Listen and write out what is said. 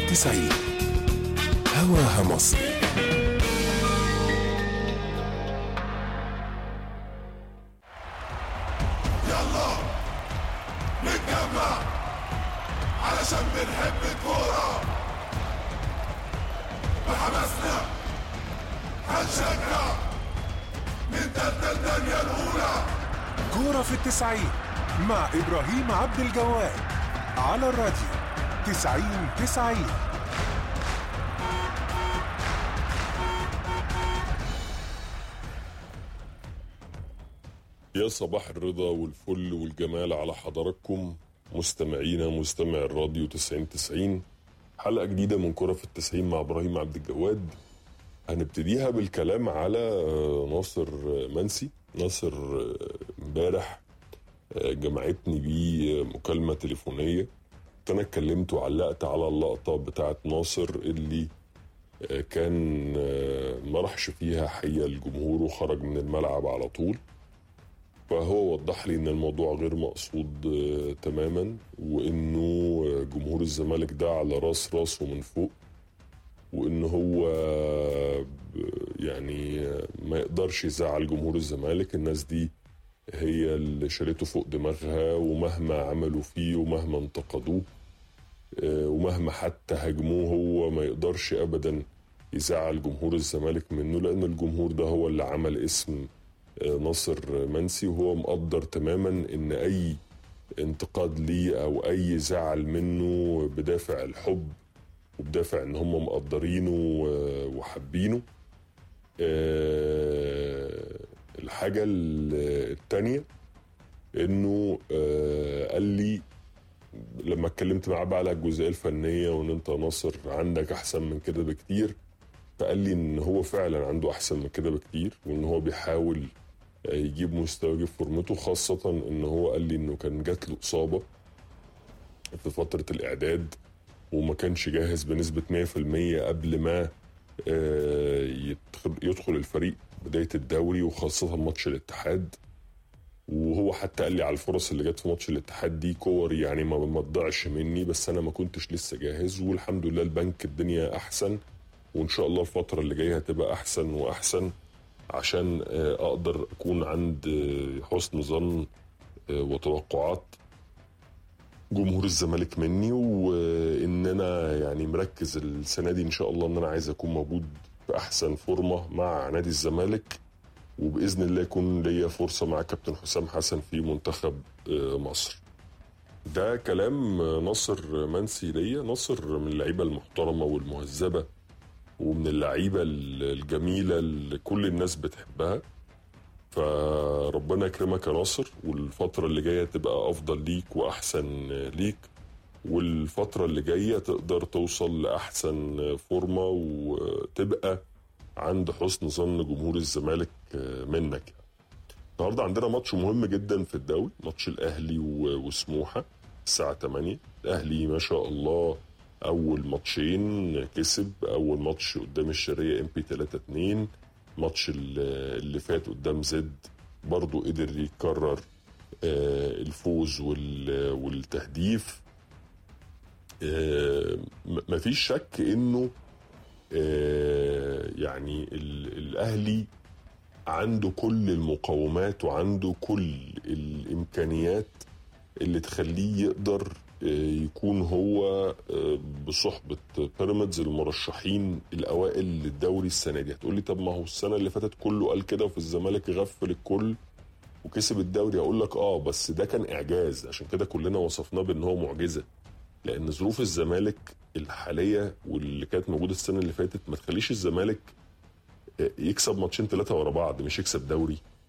التسعين هواها مصر يلا نتجمع علشان بنحب الكورة بحماسنا هنشجع من تالتة الدنيا الأولى كورة في التسعين مع إبراهيم عبد الجواد على الراديو تسعين تسعين يا صباح الرضا والفل والجمال على حضراتكم مستمعينا مستمع الراديو 90 90 حلقة جديدة من كرة في التسعين مع إبراهيم عبد الجواد هنبتديها بالكلام على آه، ناصر آه، منسي ناصر آه، امبارح آه، جمعتني بيه مكالمة تليفونية كنت أنا اتكلمت وعلقت على اللقطة بتاعت ناصر اللي آه، كان آه، ما راحش فيها حية الجمهور وخرج من الملعب على طول فهو وضح لي ان الموضوع غير مقصود آه، تماما وانه آه، جمهور الزمالك ده على راس راسه من فوق وان هو آه، ب- يعني آه، ما يقدرش يزعل جمهور الزمالك الناس دي هي اللي شالته فوق دماغها ومهما عملوا فيه ومهما انتقدوه آه، ومهما حتى هاجموه هو ما يقدرش ابدا يزعل جمهور الزمالك منه لان الجمهور ده هو اللي عمل اسم ناصر منسي وهو مقدر تماما ان اي انتقاد ليه او اي زعل منه بدافع الحب وبدافع ان هم مقدرينه و- وحابينه آه، الحاجة ال- التانية انه آه، قال لي لما اتكلمت معاه بقى على الجزئية الفنية وان انت يا ناصر عندك احسن من كده بكتير فقال لي ان هو فعلا عنده احسن من كده بكتير وان هو بيحاول آه، يجيب مستوى يجيب فورمته خاصة ان هو قال لي انه كان جات له اصابة في فترة الاعداد وما كانش جاهز بنسبة 100% قبل ما آه، يدخل, يدخل الفريق بداية الدوري وخاصة ماتش الاتحاد وهو حتى قال لي على الفرص اللي جت في ماتش الاتحاد دي كور يعني ما ما تضيعش مني بس انا ما كنتش لسه جاهز والحمد لله البنك الدنيا احسن وان شاء الله الفترة اللي جاية هتبقى احسن واحسن عشان آه، اقدر اكون عند آه، حسن ظن آه، وتوقعات جمهور الزمالك مني وان انا يعني مركز السنه دي ان شاء الله ان انا عايز اكون موجود في احسن فورمه مع نادي الزمالك وباذن الله يكون ليا فرصه مع كابتن حسام حسن في منتخب آه، مصر ده كلام آه، ناصر منسي ليا ناصر من اللعيبه المحترمه والمهذبه ومن اللعيبه الجميله اللي كل الناس بتحبها فربنا يكرمك يا ناصر والفترة اللي جاية تبقى أفضل ليك وأحسن ليك والفترة اللي جاية تقدر توصل لأحسن فورمة وتبقى عند حسن ظن جمهور الزمالك منك النهاردة عندنا ماتش مهم جدا في الدوري ماتش الأهلي و- وسموحة الساعة 8 الأهلي ما شاء الله أول ماتشين كسب أول ماتش قدام الشرقية ام بي 3 2 ماتش ال- اللي فات قدام زد برضو قدر يكرر آه، الفوز وال- والتهديف آه، م- مفيش شك انه آه، يعني ال- الاهلي عنده كل المقومات وعنده كل الامكانيات اللي تخليه يقدر آه، يكون هو آه، بصحبة بيراميدز المرشحين الأوائل للدوري السنة دي هتقولي طب ما هو السنة اللي فاتت كله قال كده وفي الزمالك غفل الكل وكسب الدوري أقول لك آه بس ده كان إعجاز عشان كده كلنا وصفناه بأن هو معجزة لأن ظروف الزمالك الحالية واللي كانت موجودة السنة اللي فاتت ما تخليش الزمالك آه، يكسب ماتشين ثلاثة ورا بعض مش يكسب دوري